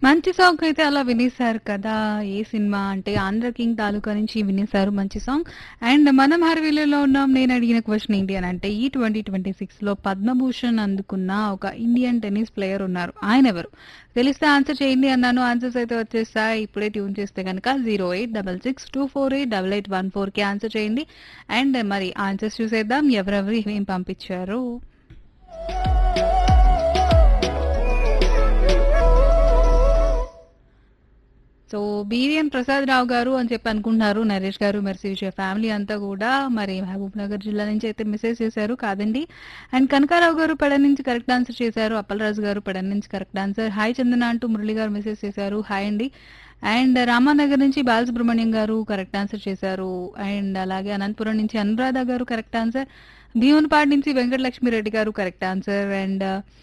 మంచి సాంగ్ అయితే అలా వినేశారు కదా ఏ సినిమా అంటే ఆంధ్ర కింగ్ తాలూకా నుంచి వినేశారు మంచి సాంగ్ అండ్ మనం హర్వీలలో ఉన్నాం నేను అడిగిన క్వశ్చన్ ఏంటి అని అంటే ఈ ట్వంటీ ట్వంటీ సిక్స్ లో పద్మభూషణ్ అందుకున్న ఒక ఇండియన్ టెన్నిస్ ప్లేయర్ ఉన్నారు ఆయన ఎవరు తెలిస్తే ఆన్సర్ చేయండి అన్నాను ఆన్సర్స్ అయితే వచ్చేస్తాయి ఇప్పుడే ట్యూన్ చేస్తే కనుక zero eight double six two four eight double eight one four కి ఆన్సర్ చేయండి అండ్ మరి ఆన్సర్స్ చూసేద్దాం ఎవరెవరు ఏం పంపించారు సో బీవీఎన్ ప్రసాద్ రావు గారు అని చెప్పి అనుకుంటున్నారు నరేష్ గారు మెర్సీ విజయ ఫ్యామిలీ అంతా కూడా మరి మహబూబ్ నగర్ జిల్లా నుంచి అయితే మెసేజ్ చేశారు కాదండి అండ్ కనకారావు గారు పెడ నుంచి కరెక్ట్ ఆన్సర్ చేశారు అప్పలరాజు గారు పెడ నుంచి కరెక్ట్ ఆన్సర్ హాయ్ చందన అంటూ మురళి గారు మెసేజ్ చేశారు హాయ్ అండి అండ్ రామానగర్ నుంచి బాలసుబ్రహ్మణ్యం గారు కరెక్ట్ ఆన్సర్ చేశారు అండ్ అలాగే అనంతపురం నుంచి అనురాధ గారు కరెక్ట్ ఆన్సర్ భీమునిపాడు నుంచి వెంకటలక్ష్మి రెడ్డి గారు కరెక్ట్ ఆన్సర్ అండ్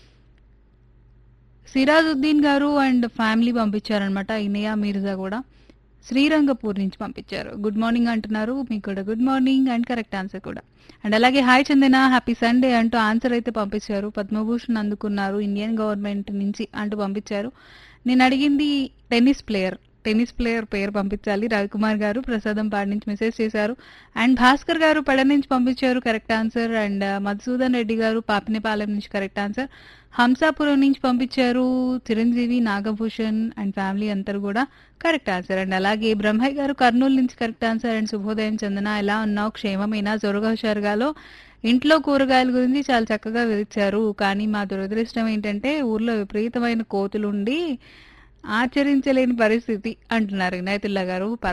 సిరాజుద్దీన్ గారు అండ్ ఫ్యామిలీ పంపించారనమాట ఇనయా మీర్జా కూడా శ్రీరంగపూర్ నుంచి పంపించారు గుడ్ మార్నింగ్ అంటున్నారు మీకు కూడా good morning and correct answer కూడా అండ్ అలాగే హాయ్ చందన హ్యాపీ సండే అంటూ ఆన్సర్ అయితే పంపించారు పద్మభూషణ్ అందుకున్నారు ఇండియన్ గవర్నమెంట్ నుంచి అంటూ పంపించారు నేను అడిగింది టెన్నిస్ ప్లేయర్ టెన్నిస్ ప్లేయర్ పేరు పంపించాలి రవికుమార్ గారు ప్రసాదం పాడి నుంచి మెసేజ్ చేశారు అండ్ భాస్కర్ గారు పెడ నుంచి పంపించారు correct answer and Madhusudan Reddy గారు పాపినేపాలెం నుంచి కరెక్ట్ ఆన్సర్ హంసాపురం నుంచి పంపించారు చిరంజీవి నాగభూషణ్ అండ్ ఫ్యామిలీ అందరు కూడా కరెక్ట్ ఆన్సర్ అండ్ అలాగే బ్రహ్మయ్య గారు కర్నూలు నుంచి కరెక్ట్ ఆన్సర్ అండ్ శుభోదయం చందన ఎలా ఉన్నావు క్షేమమేనా జొరగా హుషారుగాలో ఇంట్లో కూరగాయల గురించి చాలా చక్కగా వివరించారు కానీ మా దురదృష్టం ఏంటంటే ఊర్లో విపరీతమైన కోతులుండి ఆచరించలేని పరిస్థితి అంటున్నారు ఇనాయతుల్లా గారు